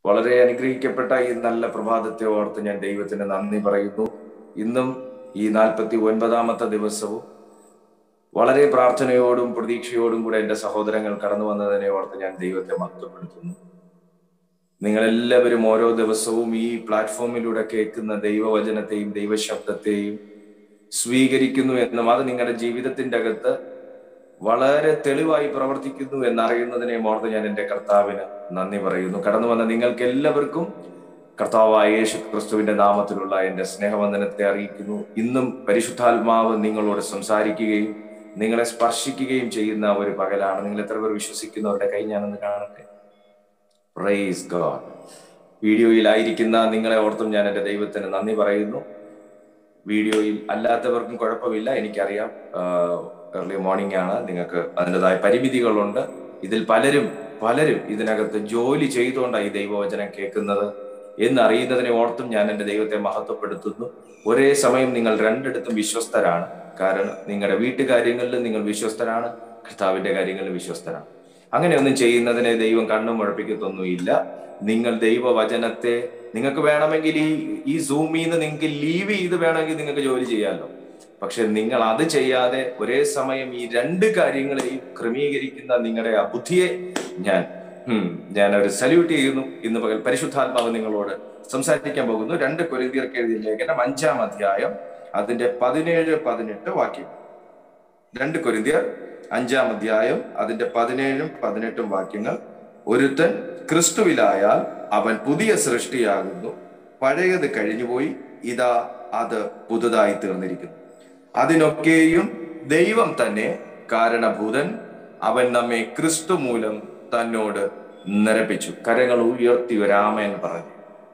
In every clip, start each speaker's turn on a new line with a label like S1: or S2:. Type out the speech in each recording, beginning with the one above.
S1: വളരെ അനുഗ്രഹിക്കപ്പെട്ട ഈ നല്ല പ്രഭാതത്തെ ഓർത്ത് ഞാൻ ദൈവത്തിന് നന്ദി പറയുന്നു ഇന്നും ഈ നാൽപ്പത്തി ഒൻപതാമത്തെ ദിവസവും വളരെ പ്രാർത്ഥനയോടും പ്രതീക്ഷയോടും കൂടെ എൻ്റെ സഹോദരങ്ങൾ കടന്നു വന്നതിനെ ഓർത്ത് ഞാൻ ദൈവത്തെ മഹത്വപ്പെടുത്തുന്നു നിങ്ങളെല്ലാവരും ഓരോ ദിവസവും ഈ പ്ലാറ്റ്ഫോമിലൂടെ കേൾക്കുന്ന ദൈവവചനത്തെയും ദൈവശബ്ദത്തെയും സ്വീകരിക്കുന്നു എന്നും അത് നിങ്ങളുടെ ജീവിതത്തിന്റെ അകത്ത് വളരെ തെളിവായി പ്രവർത്തിക്കുന്നു എന്നറിയുന്നതിനെ ഓർത്ത് ഞാൻ എൻ്റെ കർത്താവിന് നന്ദി പറയുന്നു കടന്നു വന്ന നിങ്ങൾക്ക് എല്ലാവർക്കും കർത്താവായ യേശു ക്രിസ്തുവിന്റെ നാമത്തിലുള്ള എൻ്റെ സ്നേഹവന്ദനത്തെ അറിയിക്കുന്നു ഇന്നും പരിശുദ്ധാത്മാവ് നിങ്ങളോട് സംസാരിക്കുകയും നിങ്ങളെ സ്പർശിക്കുകയും ചെയ്യുന്ന ഒരു പകലാണ് നിങ്ങൾ എത്ര പേർ വിശ്വസിക്കുന്നവരുടെ കൈ ഞാനൊന്ന് കാണട്ടെ പ്രൈസ് ഗോഡ് വീഡിയോയിലായിരിക്കുന്ന നിങ്ങളെ ഓർത്തും ഞാൻ എൻ്റെ ദൈവത്തിന് നന്ദി പറയുന്നു വീഡിയോയിൽ അല്ലാത്തവർക്കും കുഴപ്പമില്ല എനിക്കറിയാം ഏർലി മോർണിംഗ് ആണ് നിങ്ങൾക്ക് അതിൻ്റെതായ പരിമിതികളുണ്ട് ഇതിൽ പലരും പലരും ഇതിനകത്ത് ജോലി ചെയ്തുകൊണ്ടാണ് ഈ ദൈവവചനം കേൾക്കുന്നത് എന്നറിയുന്നതിനെ ഓർത്തും ഞാൻ എൻ്റെ ദൈവത്തെ മഹത്വപ്പെടുത്തുന്നു ഒരേ സമയം നിങ്ങൾ രണ്ടിടത്തും വിശ്വസ്തരാണ് കാരണം നിങ്ങളുടെ വീട്ടുകാര്യങ്ങളിലും നിങ്ങൾ വിശ്വസ്തരാണ് കർത്താവിന്റെ കാര്യങ്ങളിലും വിശ്വസ്തരാണ് അങ്ങനെയൊന്നും ചെയ്യുന്നതിനെ ദൈവം കണ്ണും മുഴപ്പിക്കത്തൊന്നുമില്ല നിങ്ങൾ ദൈവവചനത്തെ നിങ്ങൾക്ക് വേണമെങ്കിൽ ഈ ഈ സൂമിൽ നിന്ന് നിങ്ങൾക്ക് ലീവ് ചെയ്ത് വേണമെങ്കിൽ നിങ്ങൾക്ക് ജോലി ചെയ്യാമല്ലോ പക്ഷെ നിങ്ങൾ അത് ചെയ്യാതെ ഒരേ സമയം ഈ രണ്ട് കാര്യങ്ങളെയും ക്രമീകരിക്കുന്ന നിങ്ങളുടെ ആ ബുദ്ധിയെ ഞാൻ ഞാൻ ഒരു സല്യൂട്ട് ചെയ്യുന്നു ഇന്ന് പകൽ പരിശുദ്ധാത്മാവ് നിങ്ങളോട് സംസാരിക്കാൻ പോകുന്നു രണ്ട് കൊരിന്തിയർക്ക് എഴുതിയ ലേഖനം അഞ്ചാം അധ്യായം അതിന്റെ പതിനേഴ് പതിനെട്ട് വാക്യം രണ്ട് കൊരിന്തിയർ അഞ്ചാം അധ്യായം അതിന്റെ പതിനേഴും പതിനെട്ടും വാക്യങ്ങൾ ഒരുത്തൻ ക്രിസ്തുവിലായാൽ അവൻ പുതിയ സൃഷ്ടിയാകുന്നു പഴയത് കഴിഞ്ഞുപോയി ഇതാ അത് പുതുതായി തീർന്നിരിക്കുന്നു അതിനൊക്കെയും ദൈവം തന്നെ കാരണഭൂതൻ അവൻ നമ്മെ ക്രിസ്തു മൂലം തന്നോട് നിരപ്പിച്ചു കരങ്ങൾ ഉയർത്തി വരാമൻ പറഞ്ഞു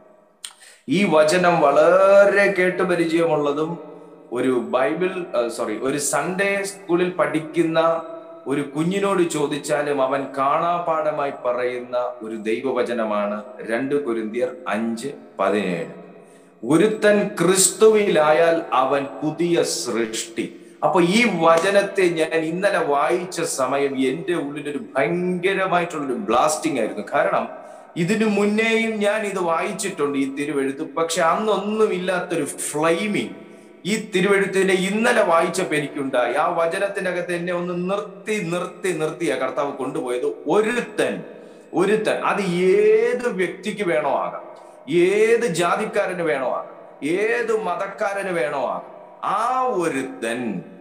S1: ഈ വചനം വളരെ കേട്ട് പരിചയമുള്ളതും ഒരു ബൈബിൾ സോറി ഒരു സൺഡേ സ്കൂളിൽ പഠിക്കുന്ന ഒരു കുഞ്ഞിനോട് ചോദിച്ചാലും അവൻ കാണാപാഠമായി പറയുന്ന ഒരു ദൈവവചനമാണ് രണ്ട് കുരുന്തിയർ അഞ്ച് പതിനേഴ് ഒരുത്തൻ ക്രിസ്തുവിലായാൽ അവൻ പുതിയ സൃഷ്ടി അപ്പൊ ഈ വചനത്തെ ഞാൻ ഇന്നലെ വായിച്ച സമയം എൻ്റെ ഉള്ളിലൊരു ഭയങ്കരമായിട്ടുള്ളൊരു ബ്ലാസ്റ്റിംഗ് ആയിരുന്നു കാരണം ഇതിനു മുന്നേയും ഞാൻ ഇത് വായിച്ചിട്ടുണ്ട് ഈ തിരുവെഴുത്ത് പക്ഷെ അന്നൊന്നും ഇല്ലാത്തൊരു ഫ്ലൈമിങ് ഈ തിരുവെഴുത്തിന്റെ ഇന്നലെ വായിച്ചപ്പോ എനിക്കുണ്ടായി ആ വചനത്തിനകത്ത് എന്നെ ഒന്ന് നിർത്തി നിർത്തി നിർത്തിയ കർത്താവ് കൊണ്ടുപോയത് ഒരുത്തൻ ഒരുത്തൻ അത് ഏത് വ്യക്തിക്ക് വേണോ ആകാം ഏത് ജാതിക്കാരന് വേണോ ആകാം ഏത് മതക്കാരന് വേണോ ആകാം ആ ഒരുത്തൻ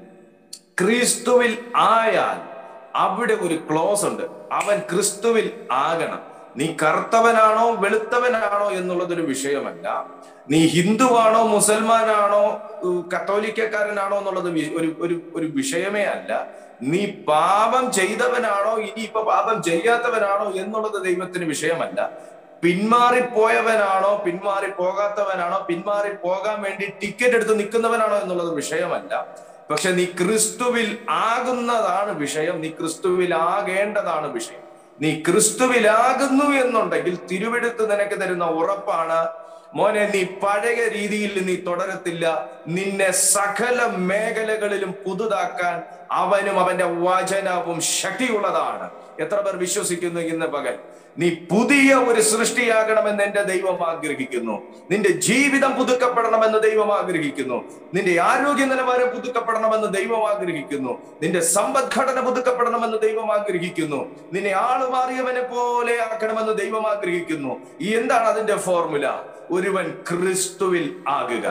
S1: ക്രിസ്തുവിൽ ആയാൽ അവിടെ ഒരു ക്ലോസ് ഉണ്ട് അവൻ ക്രിസ്തുവിൽ ആകണം നീ കറുത്തവനാണോ വെളുത്തവനാണോ എന്നുള്ളതൊരു വിഷയമല്ല നീ ഹിന്ദുവാണോ മുസൽമാനാണോ കത്തോലിക്കക്കാരനാണോ എന്നുള്ളത് ഒരു ഒരു ഒരു വിഷയമേ അല്ല നീ പാപം ചെയ്തവനാണോ ഇനി ഇപ്പൊ പാപം ചെയ്യാത്തവനാണോ എന്നുള്ളത് ദൈവത്തിന് വിഷയമല്ല പിന്മാറിപ്പോയവനാണോ പിന്മാറി പോകാത്തവനാണോ പിന്മാറി പോകാൻ വേണ്ടി ടിക്കറ്റ് എടുത്ത് നിൽക്കുന്നവനാണോ എന്നുള്ളത് വിഷയമല്ല പക്ഷെ നീ ക്രിസ്തുവിൽ ആകുന്നതാണ് വിഷയം നീ ക്രിസ്തുവിൽ ആകേണ്ടതാണ് വിഷയം നീ ക്രിസ്തുവിലാകുന്നു എന്നുണ്ടെങ്കിൽ തിരുവെടുത്ത് നിനക്ക് തരുന്ന ഉറപ്പാണ് മോനെ നീ പഴയ രീതിയിൽ നീ തുടരത്തില്ല നിന്നെ സകല മേഖലകളിലും പുതുതാക്കാൻ അവനും അവന്റെ വചനവും ശക്തിയുള്ളതാണ് എത്ര പേർ വിശ്വസിക്കുന്നു ഇന്ന് പകൽ നീ പുതിയ ഒരു സൃഷ്ടിയാകണമെന്ന് എന്റെ ദൈവം ആഗ്രഹിക്കുന്നു നിന്റെ ജീവിതം പുതുക്കപ്പെടണമെന്ന് ദൈവം ആഗ്രഹിക്കുന്നു നിന്റെ ആരോഗ്യ നിലവാരം പുതുക്കപ്പെടണമെന്ന് ദൈവം ആഗ്രഹിക്കുന്നു നിന്റെ സമ്പദ്ഘടന പുതുക്കപ്പെടണമെന്ന് ദൈവം ആഗ്രഹിക്കുന്നു നിന്നെ ആള് മാറിയവനെ പോലെ ആക്കണമെന്ന് ദൈവം ആഗ്രഹിക്കുന്നു ഈ എന്താണ് അതിന്റെ ഫോർമുല ഒരുവൻ ക്രിസ്തുവിൽ ആകുക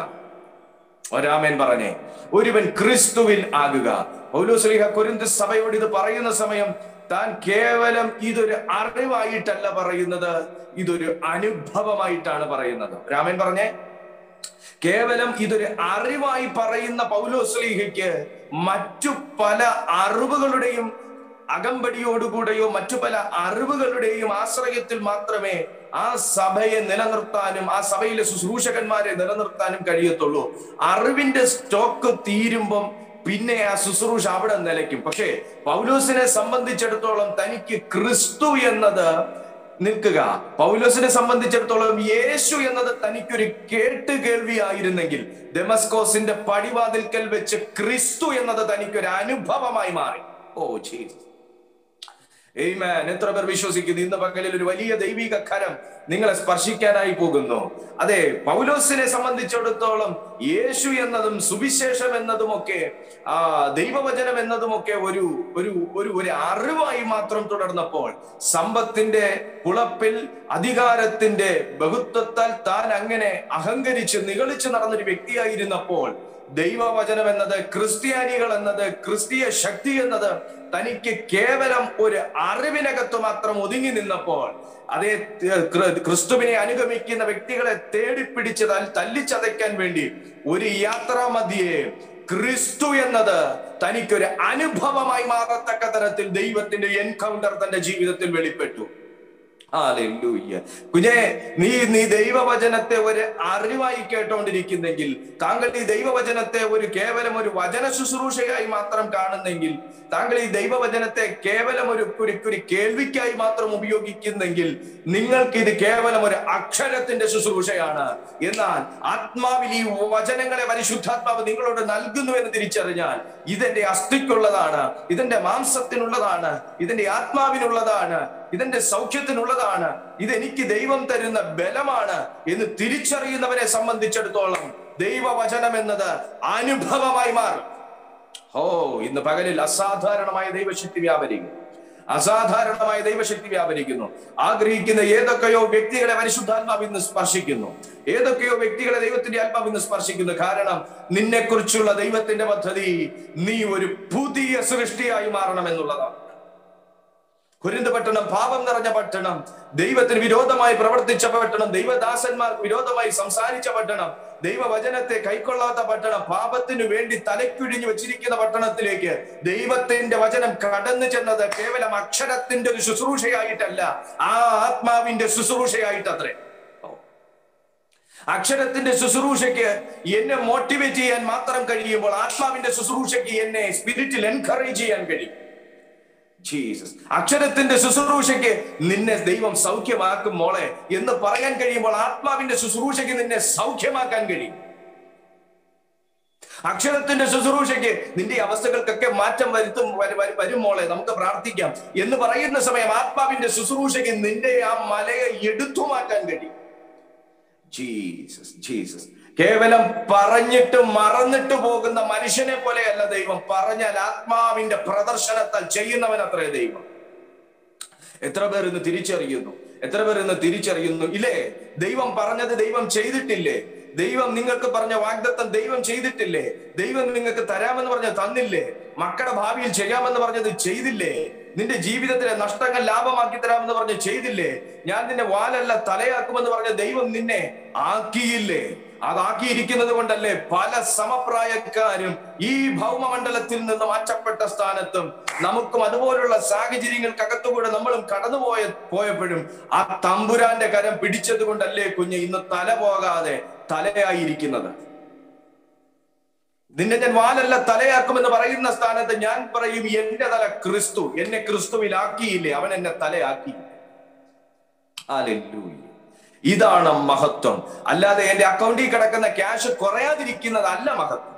S1: ഒരാമേൻ പറഞ്ഞേ ഒരുവൻ ക്രിസ്തുവിൽ ആകുക പൗലോസ്ലിഹ കുരുന്ത് സഭയോട് ഇത് പറയുന്ന സമയം താൻ കേവലം ഇതൊരു അറിവായിട്ടല്ല പറയുന്നത് ഇതൊരു അനുഭവമായിട്ടാണ് പറയുന്നത് രാമൻ പറഞ്ഞേ കേവലം ഇതൊരു അറിവായി പറയുന്ന പൗലോസ്ലീഹയ്ക്ക് മറ്റു പല അറിവുകളുടെയും അകമ്പടിയോടുകൂടെയോ മറ്റു പല അറിവുകളുടെയും ആശ്രയത്തിൽ മാത്രമേ ആ സഭയെ നിലനിർത്താനും ആ സഭയിലെ ശുശ്രൂഷകന്മാരെ നിലനിർത്താനും കഴിയത്തുള്ളൂ അറിവിന്റെ സ്റ്റോക്ക് തീരുമ്പം പിന്നെ ആ ശുശ്രൂഷ അവിടെ നിലയ്ക്കും പക്ഷേ പൗലോസിനെ സംബന്ധിച്ചിടത്തോളം തനിക്ക് ക്രിസ്തു എന്നത് നിൽക്കുക പൗലോസിനെ സംബന്ധിച്ചിടത്തോളം യേശു എന്നത് തനിക്കൊരു കേട്ട് കേൾവിയായിരുന്നെങ്കിൽ ഡെമസ്കോസിന്റെ പടിവാതിൽക്കൽ വെച്ച് ക്രിസ്തു എന്നത് തനിക്കൊരു അനുഭവമായി മാറി ഓ ജീസസ് Amen. എത്ര പേർ വിശ്വസിക്കുന്നു ഇന്ന് പകലിൽ ഒരു വലിയ ദൈവിക കരം നിങ്ങളെ സ്പർശിക്കാനായി പോകുന്നു അതെ പൗലോസിനെ സംബന്ധിച്ചിടത്തോളം യേശു എന്നതും സുവിശേഷം എന്നതുമൊക്കെ ആ ദൈവവചനം എന്നതുമൊക്കെ ഒരു ഒരു ഒരു ഒരു അറിവായി മാത്രം തുടർന്നപ്പോൾ സമ്പത്തിന്റെ പുളപ്പിൽ അധികാരത്തിന്റെ ബഹുത്വത്താൽ താൻ അങ്ങനെ അഹങ്കരിച്ച് നിഗളിച്ച് നടന്നൊരു വ്യക്തിയായിരുന്നപ്പോൾ ദൈവവചനം എന്നത് ക്രിസ്ത്യാനികൾ എന്നത് ക്രിസ്തീയ ശക്തി എന്നത് തനിക്ക് കേവലം ഒരു അറിവിനകത്ത് മാത്രം ഒതുങ്ങി നിന്നപ്പോൾ അതേ ക്രി- ക്രിസ്തുവിനെ അനുഗമിക്കുന്ന വ്യക്തികളെ തേടിപ്പിടിച്ച് തൽ- തല്ലിച്ചതയ്ക്കാൻ വേണ്ടി ഒരു യാത്രാ മധ്യേ ക്രിസ്തു എന്നത് തനിക്കൊരു അനുഭവമായി മാറത്തക്ക തരത്തിൽ ദൈവത്തിന്റെ എൻകൗണ്ടർ തന്റെ ജീവിതത്തിൽ വെളിപ്പെട്ടു ഹാലൂയ്യ കുഞ്ഞെ നീ നീ ദൈവവചനത്തെ ഒരു അറിവായി കേട്ടോണ്ടിരിക്കുന്നെങ്കിൽ താങ്കൾ ഈ ദൈവവചനത്തെ ഒരു കേവലം ഒരു വചന ശുശ്രൂഷയായി മാത്രം കാണുന്നെങ്കിൽ താങ്കൾ ഈ ദൈവവചനത്തെ കേവലം ഒരു ഒരു ഒരു കേൾവിക്കായി മാത്രം ഉപയോഗിക്കുന്നെങ്കിൽ നിങ്ങൾക്ക് ഇത് കേവലം ഒരു അക്ഷരത്തിന്റെ ശുശ്രൂഷയാണ് എന്നാൽ ആത്മാവിൽ ഈ വചനങ്ങളെ പരിശുദ്ധാത്മാവ് നിങ്ങളോട് നൽകുന്നു എന്ന് തിരിച്ചറിഞ്ഞാൽ ഇതെന്റെ അസ്ഥിക്കുള്ളതാണ് ഇതെന്റെ മാംസത്തിനുള്ളതാണ് ഇതെന്റെ ആത്മാവിനുള്ളതാണ് ഇതെന്റെ സൗഖ്യത്തിനുള്ളതാണ് ഇതെനിക്ക് ദൈവം തരുന്ന ബലമാണ് എന്ന് തിരിച്ചറിയുന്നവരെ സംബന്ധിച്ചിടത്തോളം ദൈവവചനം എന്നത് അനുഭവമായി മാറും ഓ ഇന്ന് പകലിൽ അസാധാരണമായ ദൈവശക്തി വ്യാപരിക്കുന്നു അസാധാരണമായ ദൈവശക്തി വ്യാപരിക്കുന്നു ആഗ്രഹിക്കുന്ന ഏതൊക്കെയോ വ്യക്തികളെ പരിശുദ്ധാത്മാവ് ഇന്ന് സ്പർശിക്കുന്നു ഏതൊക്കെയോ വ്യക്തികളെ ദൈവത്തിന്റെ ആത്മാവ് ഇന്ന് സ്പർശിക്കുന്നു കാരണം നിന്നെ കുറിച്ചുള്ള ദൈവത്തിന്റെ പദ്ധതി നീ ഒരു പുതിയ സൃഷ്ടിയായി മാറണം എന്നുള്ളതാണ് കുരിന്ത് പട്ടണം പാപം നിറഞ്ഞ പട്ടണം ദൈവത്തിന് വിരോധമായി പ്രവർത്തിച്ച പട്ടണം ദൈവദാസന്മാർക്ക് വിരോധമായി സംസാരിച്ച പട്ടണം ദൈവവചനത്തെ കൈക്കൊള്ളാത്ത പട്ടണം പാപത്തിനു വേണ്ടി തലക്കുഴിഞ്ഞു വെച്ചിരിക്കുന്ന പട്ടണത്തിലേക്ക് ദൈവത്തിന്റെ വചനം കടന്നു ചെന്നത് കേവലം അക്ഷരത്തിന്റെ ഒരു ശുശ്രൂഷയായിട്ടല്ല ആ ആത്മാവിന്റെ ശുശ്രൂഷയായിട്ടത്രേ അക്ഷരത്തിന്റെ ശുശ്രൂഷയ്ക്ക് എന്നെ മോട്ടിവേറ്റ് ചെയ്യാൻ മാത്രം കഴിയുമ്പോൾ ആത്മാവിന്റെ ശുശ്രൂഷയ്ക്ക് എന്നെ സ്പിരിറ്റിൽ എൻകറേജ് ചെയ്യാൻ കഴിയും ജീസസ് അക്ഷരത്തിന്റെ ശുശ്രൂഷയ്ക്ക് നിന്നെ ദൈവം സൗഖ്യമാക്കും മോളെ എന്ന് പറയാൻ കഴിയുമ്പോൾ ആത്മാവിന്റെ ശുശ്രൂഷയ്ക്ക് നിന്നെ സൗഖ്യമാക്കാൻ കഴിയും അക്ഷരത്തിന്റെ ശുശ്രൂഷയ്ക്ക് നിന്റെ അവസ്ഥകൾക്കൊക്കെ മാറ്റം വരുത്തും വര- വര- വരും മോളെ നമുക്ക് പ്രാർത്ഥിക്കാം എന്ന് പറയുന്ന സമയം ആത്മാവിന്റെ ശുശ്രൂഷയ്ക്ക് നിന്റെ ആ മലയെ എടുത്തു മാറ്റാൻ കഴിയും ജീസസ് ജീസസ് കേവലം പറഞ്ഞിട്ട് മറന്നിട്ട് പോകുന്ന മനുഷ്യനെ പോലെയല്ല ദൈവം പറഞ്ഞാൽ ആത്മാവിന്റെ പ്രദർശനത്താൽ ചെയ്യുന്നവൻ അത്രേ ദൈവം എത്ര പേർ ഇന്ന് തിരിച്ചറിയുന്നു എത്ര പേർ ഇന്ന് തിരിച്ചറിയുന്നു ഇല്ലേ ദൈവം പറഞ്ഞത് ദൈവം ചെയ്തിട്ടില്ലേ ദൈവം നിങ്ങൾക്ക് പറഞ്ഞ വാഗ്ദത്തം ദൈവം ചെയ്തിട്ടില്ലേ ദൈവം നിങ്ങൾക്ക് തരാമെന്ന് പറഞ്ഞ തന്നില്ലേ മക്കളുടെ ഭാവിയിൽ ചെയ്യാമെന്ന് പറഞ്ഞത് ചെയ്തില്ലേ നിന്റെ ജീവിതത്തിലെ നഷ്ടങ്ങൾ ലാഭമാക്കി തരാമെന്ന് പറഞ്ഞ് ചെയ്തില്ലേ ഞാൻ നിന്നെ വാലല്ല തലയാക്കുമെന്ന് പറഞ്ഞ ദൈവം നിന്നെ ആക്കിയില്ലേ അതാക്കിയിരിക്കുന്നത് കൊണ്ടല്ലേ പല സമപ്രായക്കാരും ഈ ഭൗമമണ്ഡലത്തിൽ നിന്ന് മാറ്റപ്പെട്ട സ്ഥാനത്തും നമുക്കും അതുപോലുള്ള സാഹചര്യങ്ങൾക്കകത്തുകൂടെ നമ്മളും കടന്നുപോയ പോയപ്പോഴും ആ തമ്പുരാന്റെ കരം പിടിച്ചത് കൊണ്ടല്ലേ കുഞ്ഞ് ഇന്ന് തല പോകാതെ തലയായിരിക്കുന്നത് നിന്നെ ഞാൻ വാലല്ല തലയാക്കുമെന്ന് പറയുന്ന സ്ഥാനത്ത് ഞാൻ പറയും എന്റെ തല ക്രിസ്തു എന്നെ ക്രിസ്തുവിലാക്കിയില്ലേ അവൻ എന്നെ തലയാക്കി ഹല്ലേലൂയ. ഇതാണ് മഹത്വം അല്ലാതെ എന്റെ അക്കൗണ്ടിൽ കിടക്കുന്ന ക്യാഷ് കുറയാതിരിക്കുന്നതല്ല മഹത്വം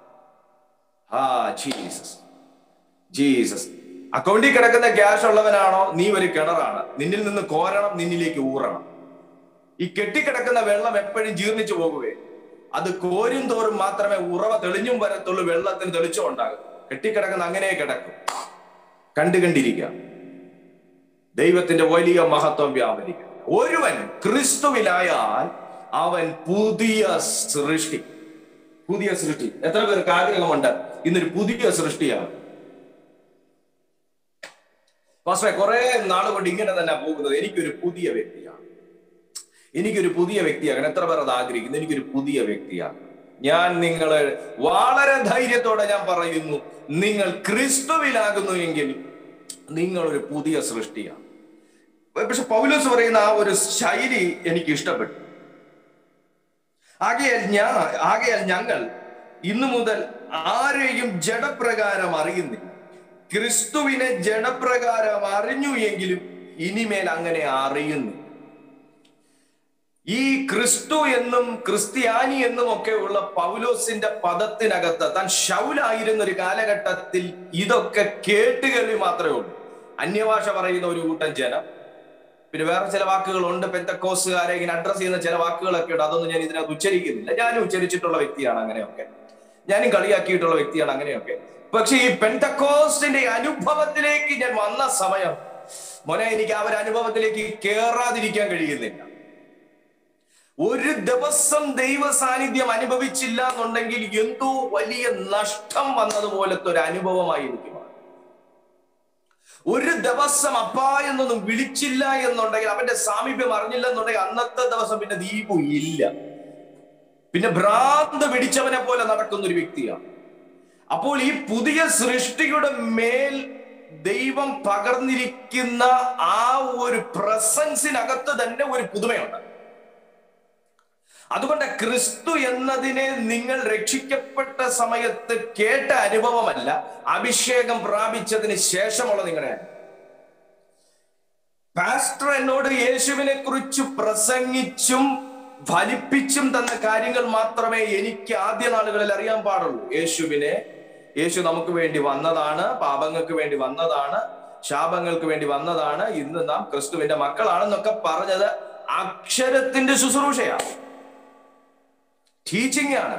S1: ആ ജീസസ് ജീസസ് അക്കൗണ്ടിൽ കിടക്കുന്ന ക്യാഷ് ഉള്ളവനാണോ നീ ഒരു കിണറാണ് നിന്നിൽ നിന്ന് കോരണം നിന്നിലേക്ക് ഊറണം ഈ കെട്ടിക്കിടക്കുന്ന വെള്ളം എപ്പോഴും ജീർണിച്ചു പോകുവേ അത് കോരും തോറും മാത്രമേ ഉറവ തെളിഞ്ഞും വരത്തുള്ളൂ വെള്ളത്തിന് തെളിച്ചം ഉണ്ടാകും കെട്ടിക്കിടക്കുന്ന അങ്ങനെ കിടക്കും കണ്ടു കണ്ടിരിക്കാം ദൈവത്തിന്റെ വലിയ മഹത്വം വ്യാപരിക്കും ഒരുവൻ ക്രിസ്തുവിലായാൽ അവൻ പുതിയ സൃഷ്ടി പുതിയ സൃഷ്ടി എത്ര പേർക്ക് ആഗ്രഹമുണ്ട് ഇന്നൊരു പുതിയ സൃഷ്ടിയാണ് പക്ഷേ കുറെ നാളുകൊണ്ട് ഇങ്ങനെ തന്നെ പോകുന്നത് എനിക്കൊരു പുതിയ വ്യക്തിയാണ് എനിക്കൊരു പുതിയ വ്യക്തിയാകണം എത്ര പേർ അത് ആഗ്രഹിക്കുന്നു എനിക്കൊരു പുതിയ വ്യക്തിയാണ് ഞാൻ നിങ്ങളെ വളരെ ധൈര്യത്തോടെ ഞാൻ പറയുന്നു നിങ്ങൾ ക്രിസ്തുവിലാകുന്നു എങ്കിൽ നിങ്ങൾ ഒരു പുതിയ സൃഷ്ടിയാണ് പക്ഷെ പൗലോസ് പറയുന്ന ആ ഒരു ശൈലി എനിക്ക് ഇഷ്ടപ്പെട്ടു ആകയാൽ ഞാൻ ആകയാൽ ഞങ്ങൾ ഇന്നു മുതൽ ആരെയും ജഡപ്രകാരം അറിയുന്നില്ല ക്രിസ്തുവിനെ ജഡപ്രകാരം അറിഞ്ഞു എങ്കിലും ഇനിമേൽ അങ്ങനെ അറിയുന്നു ഈ ക്രിസ്തു എന്നും ക്രിസ്ത്യാനി എന്നും ഒക്കെ ഉള്ള പൗലോസിന്റെ പദത്തിനകത്ത് താൻ ഷൗലായിരുന്ന ഒരു കാലഘട്ടത്തിൽ ഇതൊക്കെ കേട്ടുകേൾവി മാത്രമേ ഉള്ളൂ അന്യഭാഷ പറയുന്ന ഒരു കൂട്ടം ജനം പിന്നെ വേറെ ചില വാക്കുകളുണ്ട് പെന്തക്കോസുകാരെ ഇങ്ങനെ അഡ്രസ് ചെയ്യുന്ന ചില വാക്കുകളൊക്കെ ഉണ്ട് അതൊന്നും ഞാൻ ഇതിനകത്ത് ഉച്ചരിക്കുന്നില്ല ഞാനും ഉച്ചരിച്ചിട്ടുള്ള വ്യക്തിയാണ് അങ്ങനെയൊക്കെ ഞാനും കളിയാക്കിയിട്ടുള്ള വ്യക്തിയാണ് അങ്ങനെയൊക്കെ പക്ഷെ ഈ പെന്തക്കോസ്റ്റിന്റെ അനുഭവത്തിലേക്ക് ഞാൻ വന്ന സമയം മോനെ എനിക്ക് ആ ഒരു അനുഭവത്തിലേക്ക് കേറാതിരിക്കാൻ കഴിയുന്നില്ല ഒരു ദിവസം ദൈവ സാന്നിധ്യം അനുഭവിച്ചില്ല എന്നുണ്ടെങ്കിൽ എന്തോ വലിയ നഷ്ടം വന്നതുപോലത്തെ ഒരു അനുഭവമായി എനിക്ക് മാറി. ഒരു ദിവസം അപ്പ എന്നൊന്നും വിളിച്ചില്ല എന്നുണ്ടെങ്കിൽ അവന്റെ സാമീപ്യം അറിഞ്ഞില്ല എന്നുണ്ടെങ്കിൽ അന്നത്തെ ദിവസം പിന്നെ ദീപു ഇല്ല പിന്നെ ഭ്രാന്ത് പിടിച്ചവനെ പോലെ നടക്കുന്ന ഒരു വ്യക്തിയാണ് അപ്പോൾ ഈ പുതിയ സൃഷ്ടിയുടെ മേൽ ദൈവം പകർന്നിരിക്കുന്ന ആ ഒരു പ്രസൻസിനകത്ത് തന്നെ ഒരു പുതുമയുണ്ട് അതുകൊണ്ട് ക്രിസ്തു എന്നതിനെ നിങ്ങൾ രക്ഷിക്കപ്പെട്ട സമയത്ത് കേട്ട അനുഭവമല്ല അഭിഷേകം പ്രാപിച്ചതിന് ശേഷമുള്ള നിങ്ങളുടെ അനുഭവം. പാസ്റ്റർ എന്നോട് യേശുവിനെ കുറിച്ച് പ്രസംഗിച്ചും ഫലിപ്പിച്ചും തന്ന കാര്യങ്ങൾ മാത്രമേ എനിക്ക് ആദ്യ നാളുകളിൽ അറിയാൻ പാടുള്ളൂ യേശുവിനെ യേശു നമുക്ക് വേണ്ടി വന്നതാണ് പാപങ്ങൾക്ക് വേണ്ടി വന്നതാണ് ശാപങ്ങൾക്ക് വേണ്ടി വന്നതാണ് ഇന്ന് നാം ക്രിസ്തുവിന്റെ മക്കളാണെന്നൊക്കെ പറഞ്ഞത് അക്ഷരത്തിന്റെ ശുശ്രൂഷയാണ് ടീച്ചിങ് ആണ്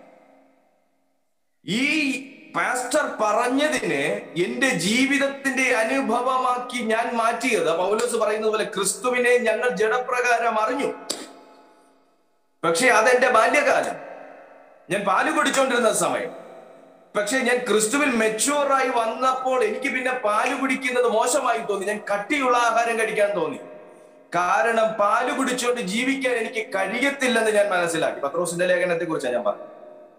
S1: ഈ പാസ്റ്റർ പറഞ്ഞതിനെ എന്റെ ജീവിതത്തിന്റെ അനുഭവമാക്കി ഞാൻ മാറ്റിയത് പൗലോസ് പറയുന്നത് പോലെ ക്രിസ്തുവിനെ ഞങ്ങൾ ജഡപ്രകാരം അറിഞ്ഞു പക്ഷെ അതെന്റെ ബാല്യകാലം ഞാൻ പാല് കുടിച്ചോണ്ടിരുന്ന സമയം പക്ഷെ ഞാൻ ക്രിസ്തുവിൽ മെച്ചുവറായി വന്നപ്പോൾ എനിക്ക് പിന്നെ പാല് കുടിക്കുന്നത് മോശമായി തോന്നി ഞാൻ കട്ടിയുള്ള ആഹാരം കഴിക്കാൻ തോന്നി കാരണം പാല് കുടിച്ചുകൊണ്ട് ജീവിക്കാൻ എനിക്ക് കഴിയത്തില്ലെന്ന് ഞാൻ മനസ്സിലാക്കി പത്രോസിന്റെ ലേഖനത്തെ കുറിച്ചാണ് ഞാൻ പറഞ്ഞത്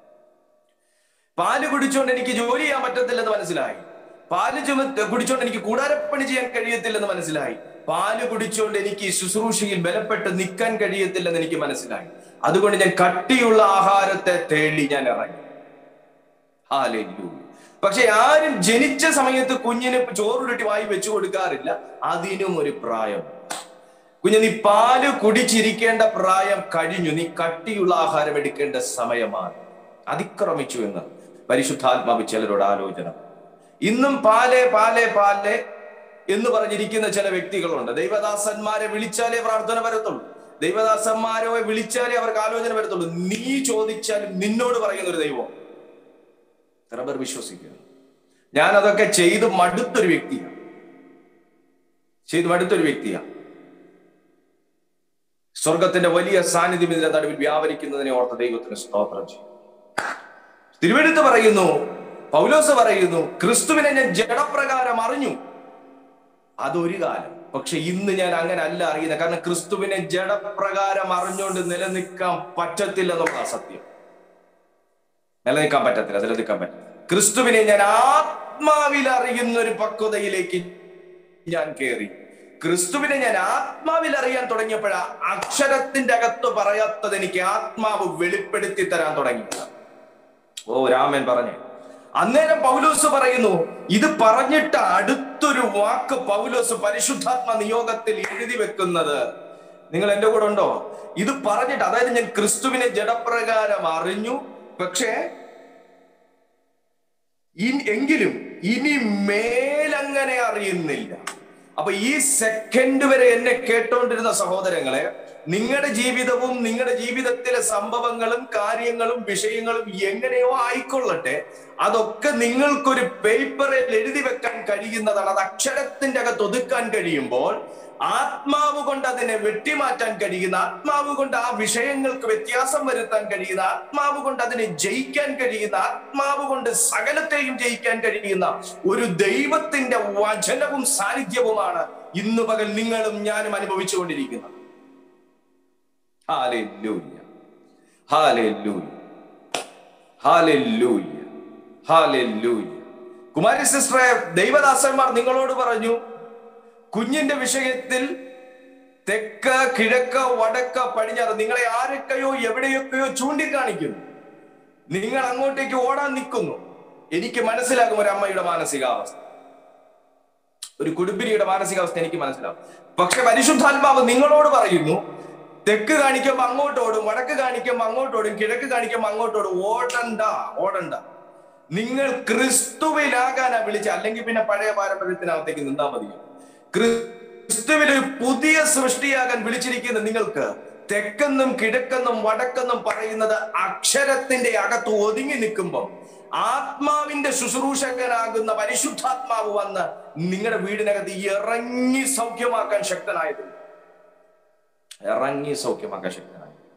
S1: പാല് കുടിച്ചുകൊണ്ട് എനിക്ക് ജോലി ചെയ്യാൻ പറ്റത്തില്ലെന്ന് മനസ്സിലായി പാല് ചുമ കുടിച്ചുകൊണ്ട് എനിക്ക് കൂടാരപ്പണി ചെയ്യാൻ കഴിയത്തില്ലെന്ന് മനസ്സിലായി പാല് കുടിച്ചുകൊണ്ട് എനിക്ക് ഈ ശുശ്രൂഷയിൽ ബലപ്പെട്ട് നിൽക്കാൻ കഴിയത്തില്ലെന്ന് എനിക്ക് മനസ്സിലായി അതുകൊണ്ട് ഞാൻ കട്ടിയുള്ള ആഹാരത്തെ തേടി ഞാൻ ഇറങ്ങി ഹാലേലൂയ പക്ഷെ ആരും ജനിച്ച സമയത്ത് കുഞ്ഞിന് ചോറുരുട്ടി വായി വെച്ചു കൊടുക്കാറില്ല അതിനും ഒരു പ്രായം കുഞ്ഞ് നീ പാല് കുടിച്ചിരിക്കേണ്ട പ്രായം കഴിഞ്ഞു നീ കട്ടിയുള്ള ആഹാരം എടുക്കേണ്ട സമയമാണ് അതിക്രമിച്ചു എന്ന് പരിശുദ്ധാത്മാവ് ചിലരോട് ആലോചന ഇന്നും പാലേ പാലേ പാലേ എന്ന് പറഞ്ഞിരിക്കുന്ന ചില വ്യക്തികളുണ്ട് ദൈവദാസന്മാരെ വിളിച്ചാലേ പ്രാർത്ഥന വരത്തുള്ളൂ ദൈവദാസന്മാരെ വിളിച്ചാലേ അവർക്ക് ആലോചന വരത്തുള്ളൂ നീ ചോദിച്ചാലും നിന്നോട് പറയുന്ന ഒരു ദൈവം എത്ര പേർ വിശ്വസിക്കുന്നു ഞാൻ അതൊക്കെ ചെയ്ത് മടുത്തൊരു വ്യക്തിയാണ് ചെയ്ത് മടുത്തൊരു വ്യക്തിയാണ് സ്വർഗത്തിന്റെ വലിയ സാന്നിധ്യം ഇതിന്റെ നടുവിൽ വ്യാപരിക്കുന്നതിനെ ഓർത്ത് ദൈവത്തിന് സ്തോത്രം ചെയ്യും തിരുവെടുത്ത് പറയുന്നു പൗലോസ് പറയുന്നു ക്രിസ്തുവിനെ ഞാൻ ജഡപ്രകാരം അറിഞ്ഞു അതൊരു കാലം പക്ഷെ ഇന്ന് ഞാൻ അങ്ങനെ അല്ല അറിയുന്നത് കാരണം ക്രിസ്തുവിനെ ജഡപ്രകാരം അറിഞ്ഞുകൊണ്ട് നിലനിൽക്കാൻ പറ്റത്തില്ല എന്നുള്ള സത്യം നിലനിൽക്കാൻ പറ്റത്തില്ല നിലനിൽക്കാൻ പറ്റില്ല ക്രിസ്തുവിനെ ഞാൻ ആത്മാവിൽ അറിയുന്ന ഒരു പക്വതയിലേക്ക് ഞാൻ കയറി ക്രിസ്തുവിനെ ഞാൻ ആത്മാവിൽ അറിയാൻ തുടങ്ങിയപ്പോഴാ അക്ഷരത്തിന്റെ അകത്ത് പറയാത്തത് എനിക്ക് ആത്മാവ് വെളിപ്പെടുത്തി തരാൻ തുടങ്ങി ഓ രാമൻ പറഞ്ഞു അന്നേരം പൗലോസ് പറയുന്നു ഇത് പറഞ്ഞിട്ട് അടുത്തൊരു വാക്ക് പൗലോസ് പരിശുദ്ധാത്മ നിയോഗത്തിൽ എഴുതി വെക്കുന്നത് നിങ്ങൾ എന്റെ കൂടെ ഉണ്ടോ ഇത് പറഞ്ഞിട്ട് അതായത് ഞാൻ ക്രിസ്തുവിനെ ജഡപ്രകാരം അറിഞ്ഞു പക്ഷേ ഇൻ- എങ്കിലും ഇനി മേലങ്ങനെ അറിയുന്നില്ല അപ്പൊ ഈ സെക്കൻഡ് വരെ എന്നെ കേട്ടോണ്ടിരുന്ന സഹോദരങ്ങളെ നിങ്ങളുടെ ജീവിതവും നിങ്ങളുടെ ജീവിതത്തിലെ സംഭവങ്ങളും കാര്യങ്ങളും വിഷയങ്ങളും എങ്ങനെയോ ആയിക്കൊള്ളട്ടെ അതൊക്കെ നിങ്ങൾക്കൊരു പേപ്പറിൽ എഴുതി വെക്കാൻ കഴിയുന്നതാണ് അത് അക്ഷരത്തിന്റെ അകത്ത് ഒതുക്കാൻ കഴിയുമ്പോൾ ആത്മാവ് കൊണ്ട് അതിനെ വെട്ടിമാറ്റാൻ കഴിയുന്ന ആത്മാവ് കൊണ്ട് ആ വിഷയങ്ങൾക്ക് വ്യത്യാസം വരുത്താൻ കഴിയുന്ന ആത്മാവ് കൊണ്ട് അതിനെ ജയിക്കാൻ കഴിയുന്ന ആത്മാവ് കൊണ്ട് സകലത്തെയും ജയിക്കാൻ കഴിയുന്ന ഒരു ദൈവത്തിന്റെ വചനവും സാന്നിധ്യവുമാണ് ഇന്ന് പകൽ നിങ്ങളും ഞാനും അനുഭവിച്ചുകൊണ്ടിരിക്കുന്നത് ഹാലൂയ്യ ഹാലൂയ്യ ഹാലൂയ്യ ഹാലൂയ്യ കുമാരി സിസ്റ്ററെ ദൈവദാസന്മാർ നിങ്ങളോട് പറഞ്ഞു കുഞ്ഞിന്റെ വിഷയത്തിൽ തെക്ക് കിഴക്ക് വടക്ക് പടിഞ്ഞാറ് നിങ്ങളെ ആരൊക്കെയോ എവിടെയൊക്കെയോ ചൂണ്ടിക്കാണിക്കുന്നു നിങ്ങൾ അങ്ങോട്ടേക്ക് ഓടാൻ നിൽക്കുന്നു എനിക്ക് മനസ്സിലാകും ഒരു അമ്മയുടെ മാനസികാവസ്ഥ ഒരു കുടുംബിനിയുടെ മാനസികാവസ്ഥ എനിക്ക് മനസ്സിലാവും പക്ഷെ പരിശുദ്ധാത്മാവ് നിങ്ങളോട് പറയുന്നു തെക്ക് കാണിക്കുമ്പോ അങ്ങോട്ടോടും വടക്ക് കാണിക്കുമ്പോ അങ്ങോട്ടോടും കിഴക്ക് കാണിക്കുമ്പോ അങ്ങോട്ടോടും ഓടണ്ട ഓടണ്ട നിങ്ങൾ ക്രിസ്തുവിലാകാനാ വിളിച്ച അല്ലെങ്കിൽ പിന്നെ പഴയ പാരമ്പര്യത്തിനകത്തേക്ക് നിന്നാ മതി ക്രിസ്തുവിൽ ഒരു പുതിയ സൃഷ്ടിയാകാൻ വിളിച്ചിരിക്കുന്ന നിങ്ങൾക്ക് തെക്കെന്നും കിഴക്കെന്നും വടക്കെന്നും പറയുന്നത് അക്ഷരത്തിന്റെ അകത്ത് ഒതുങ്ങി നിൽക്കുമ്പോൾ ആത്മാവിന്റെ ശുശ്രൂഷകനാകുന്ന പരിശുദ്ധാത്മാവ് വന്ന് നിങ്ങളുടെ വീടിനകത്ത് ഇറങ്ങി സൗഖ്യമാക്കാൻ ശക്തനായത് ഇറങ്ങി സൗഖ്യമാക്കാൻ ശക്തനായത്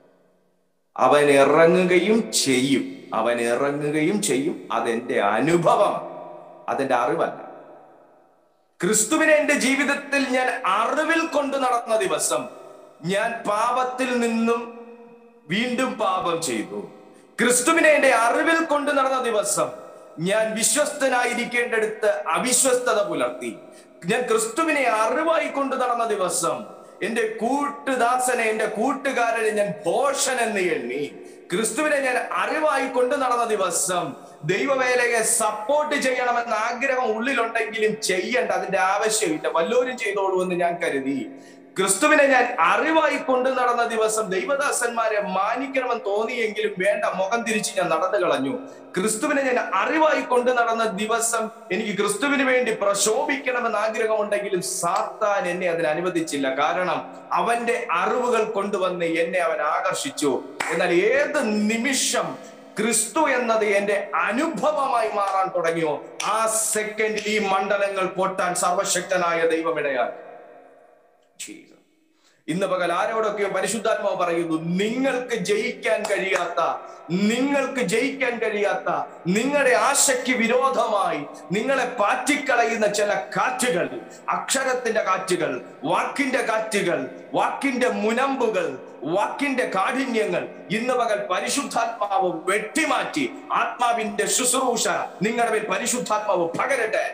S1: അവൻ ഇറങ്ങുകയും ചെയ്യും അവൻ ഇറങ്ങുകയും ചെയ്യും അതെന്റെ അനുഭവം അതെന്റെ അറിവല്ല ക്രിസ്തുവിനെ എന്റെ ജീവിതത്തിൽ ഞാൻ അറിവിൽ കൊണ്ട് നടന്ന ദിവസം ഞാൻ പാപത്തിൽ നിന്നും വീണ്ടും പാപം ചെയ്തു ക്രിസ്തുവിനെ എന്റെ അറിവിൽ കൊണ്ട് നടന്ന ദിവസം ഞാൻ വിശ്വസ്തനായിരിക്കേണ്ടടുത്ത് അവിശ്വസ്തത പുലർത്തി ഞാൻ ക്രിസ്തുവിനെ അറിവായി കൊണ്ട് നടന്ന ദിവസം എന്റെ കൂട്ടുദാസനെ എന്റെ കൂട്ടുകാരനെ ഞാൻ ഭോഷൻ എന്ന് എണ്ണി ക്രിസ്തുവിനെ ഞാൻ അറിവായി കൊണ്ട് നടന്ന ദിവസം ദൈവവേലയെ സപ്പോർട്ട് ചെയ്യണമെന്ന ആഗ്രഹം ഉള്ളിലുണ്ടെങ്കിലും ചെയ്യേണ്ട അതിന്റെ ആവശ്യമില്ല വല്ലോരും ചെയ്തോളൂ എന്ന് ഞാൻ കരുതി ക്രിസ്തുവിനെ ഞാൻ അറിവായി കൊണ്ടു നടന്ന ദിവസം ദൈവദാസന്മാരെ മാനിക്കണമെന്ന് തോന്നിയെങ്കിലും വേണ്ട മുഖം തിരിച്ച് ഞാൻ നടന്നു കളഞ്ഞു ക്രിസ്തുവിനെ ഞാൻ അറിവായി കൊണ്ടു നടന്ന ദിവസം എനിക്ക് ക്രിസ്തുവിന് വേണ്ടി പ്രശോഭിക്കണമെന്ന് ആഗ്രഹമുണ്ടെങ്കിലും സാത്താൻ എന്നെ അതിന് അനുവദിച്ചില്ല കാരണം അവന്റെ അറിവുകൾ കൊണ്ടുവന്ന് എന്നെ അവൻ ആകർഷിച്ചു എന്നാൽ ഏത് നിമിഷം ക്രിസ്തു എന്നത് എന്റെ അനുഭവമായി മാറാൻ തുടങ്ങിയോ ആ സെക്കൻഡിൽ ഈ മണ്ഡലങ്ങൾ പൊട്ടാൻ സർവശക്തനായ ദൈവമിടയാക്കി Jesus. ഇന്ന് പകൽ ആരോടൊക്കെയോ പരിശുദ്ധാത്മാവ് പറയുന്നു നിങ്ങൾക്ക് ജയിക്കാൻ കഴിയാത്ത നിങ്ങൾക്ക് ജയിക്കാൻ കഴിയാത്ത നിങ്ങളുടെ ആശയ്ക്ക് വിരോധമായി നിങ്ങളെ പാറ്റിക്കളയുന്ന ചില കാറ്റുകൾ അക്ഷരത്തിന്റെ കാറ്റുകൾ വാക്കിന്റെ കാറ്റുകൾ വാക്കിന്റെ മുനമ്പുകൾ വാക്കിന്റെ കാഠിന്യങ്ങൾ ഇന്ന് പകൽ പരിശുദ്ധാത്മാവ് വെട്ടിമാറ്റി ആത്മാവിന്റെ ശുശ്രൂഷ നിങ്ങളുടെ മേൽ പരിശുദ്ധാത്മാവ് പകരട്ടെ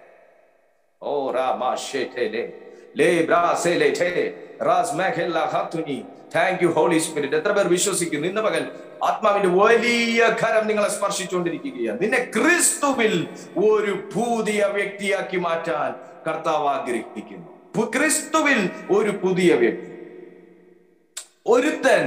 S1: ഓ രാമാ ലേ ബ്രാസേലേ ഠേ റാസ് മേഖല ഹാത്തുനി താങ്ക് യു ഹോളി സ്പിരിറ്റ് എത്ര പേർ വിശ്വസിക്കുന്നു ഇന്ന് പകൽ ആത്മാവിന്റെ വലിയ ഖരം നിങ്ങളെ സ്പർശിച്ചുകൊണ്ടിരിക്കുകയാണ് നിന്നെ ക്രിസ്തുവിൽ ഒരു പുതിയ വ്യക്തിയാക്കി മാറ്റാൻ കർത്താവ് ആഗ്രഹിക്കുന്നു പു- ക്രിസ്തുവിൽ ഒരു പുതിയ വ്യക്തി ഒരുത്തൻ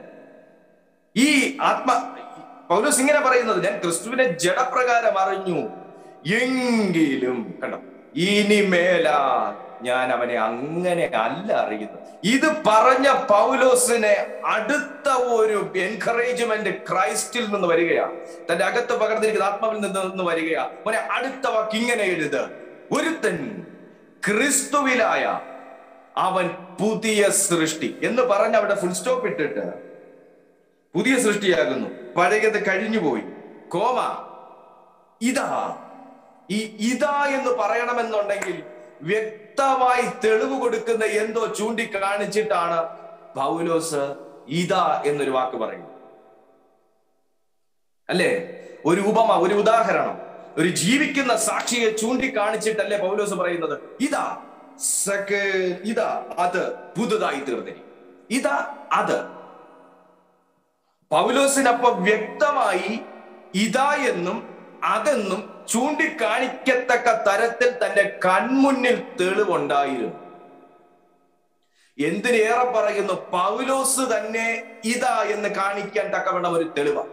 S1: ഈ ആത്മ പൗലോസ് ഇങ്ങനെ പറയുന്നത് ഞാൻ ക്രിസ്തുവിനെ ജഡപ്രകാരം അറിഞ്ഞു എങ്കിലും കണ്ടോ ഇനിമേലാ ഞാൻ അവനെ അങ്ങനെ അല്ല അറിയുന്നത് ഇത് പറഞ്ഞ പൗലോസിനെ അടുത്ത ഒരു എൻകറേജ്മെന്റ് ക്രൈസ്റ്റിൽ നിന്ന് വരികയാണ് തന്റെ അകത്ത് പകർന്നിരിക്കുന്ന ആത്മാവിൽ നിന്ന് നിന്ന് വരികയാ മോനെ അടുത്ത വാക്ക് ഇങ്ങനെ എഴുത് ഒരുത്തൻ ക്രിസ്തുവിലായ അവൻ പുതിയ സൃഷ്ടി എന്ന് പറഞ്ഞ് അവിടെ ഫുൾ സ്റ്റോപ്പ് ഇട്ടിട്ട് പുതിയ സൃഷ്ടിയാകുന്നു പഴയത് കഴിഞ്ഞുപോയി കോമ ഇതാ ഈ ഇതാ എന്ന് പറയണമെന്നുണ്ടെങ്കിൽ വ്യക്തമായി തെളിവ് കൊടുക്കുന്ന എന്തോ ചൂണ്ടിക്കാണിച്ചിട്ടാണ് പൗലോസ് ഇതാ എന്നൊരു വാക്ക് പറയുന്നത് അല്ലേ ഒരു ഉപമ ഒരു ഉദാഹരണം ഒരു ജീവിക്കുന്ന സാക്ഷിയെ ചൂണ്ടിക്കാണിച്ചിട്ടല്ലേ പൗലോസ് പറയുന്നത് ഇതാ സകേ ഇതാ അത് പുതുതായി തീർന്നിരി ഇതാ അത് പൗലോസിനപ്പം വ്യക്തമായി ഇതാ എന്നും അതെന്നും ചൂണ്ടിക്കാണിക്കത്തക്ക തരത്തിൽ തന്റെ കൺമുന്നിൽ തെളിവുണ്ടായിരുന്നു എന്തിനേറെ പറയുന്നു പൗലോസ് തന്നെ ഇതാ എന്ന് കാണിക്കാൻ തക്കവണ്ണം ഒരു തെളിവാണ്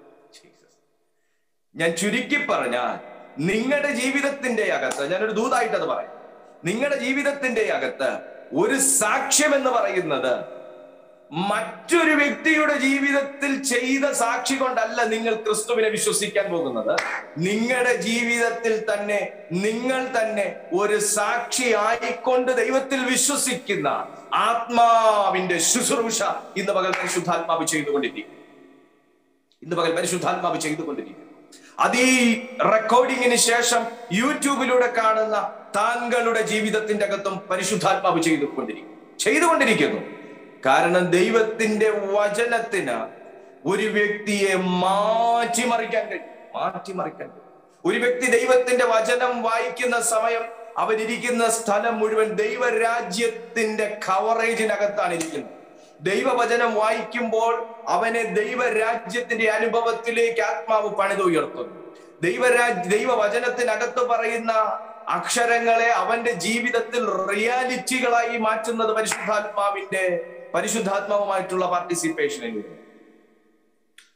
S1: ഞാൻ ചുരുക്കി പറഞ്ഞാൽ നിങ്ങളുടെ ജീവിതത്തിന്റെ അകത്ത് ഞാനൊരു ദൂതായിട്ട് അത് പറയാം നിങ്ങളുടെ ജീവിതത്തിന്റെ അകത്ത് ഒരു സാക്ഷ്യം എന്ന് പറയുന്നത് മറ്റൊരു വ്യക്തിയുടെ ജീവിതത്തിൽ ചെയ്ത സാക്ഷി കൊണ്ടല്ല നിങ്ങൾ ക്രിസ്തുവിനെ വിശ്വസിക്കാൻ പോകുന്നത് നിങ്ങളുടെ ജീവിതത്തിൽ തന്നെ നിങ്ങൾ തന്നെ ഒരു സാക്ഷി ആയിക്കൊണ്ട് ദൈവത്തിൽ വിശ്വസിക്കുന്ന ആത്മാവിന്റെ ശുശ്രൂഷ ഇന്ന് പകൽ പരിശുദ്ധാത്മാവ് ചെയ്തുകൊണ്ടിരിക്കും ഇന്ന് പകൽ പരിശുദ്ധാത്മാവ് ചെയ്തുകൊണ്ടിരിക്കുന്നു അത് ഈ റെക്കോർഡിങ്ങിന് ശേഷം യൂട്യൂബിലൂടെ കാണുന്ന താങ്കളുടെ ജീവിതത്തിന്റെ അകത്തും പരിശുദ്ധാത്മാവ് ചെയ്തുകൊണ്ടിരിക്കും ചെയ്തുകൊണ്ടിരിക്കുന്നു കാരണം ദൈവത്തിന്റെ വചനത്തിന് ഒരു വ്യക്തിയെ മാറ്റിമറിക്കാൻ കഴിയും മാറ്റിമറിക്കാൻ കഴിയും ഒരു വ്യക്തി ദൈവത്തിന്റെ വചനം വായിക്കുന്ന സമയം അവനിരിക്കുന്ന സ്ഥലം മുഴുവൻ ദൈവരാജ്യത്തിന്റെ കവറേജിനകത്താണ് ഇരിക്കുന്നത് ദൈവവചനം വായിക്കുമ്പോൾ അവനെ ദൈവരാജ്യത്തിന്റെ അനുഭവത്തിലേക്ക് ആത്മാവ് പണിതുയർത്തുന്നു ദൈവരാജ് ദൈവവചനത്തിനകത്ത് പറയുന്ന അക്ഷരങ്ങളെ അവന്റെ ജീവിതത്തിൽ റിയാലിറ്റികളായി മാറ്റുന്നത് പരിശുദ്ധാത്മാവിന്റെ പരിശുദ്ധാത്മാവുമായിട്ടുള്ള പാർട്ടിസിപ്പേഷനിലൂടെ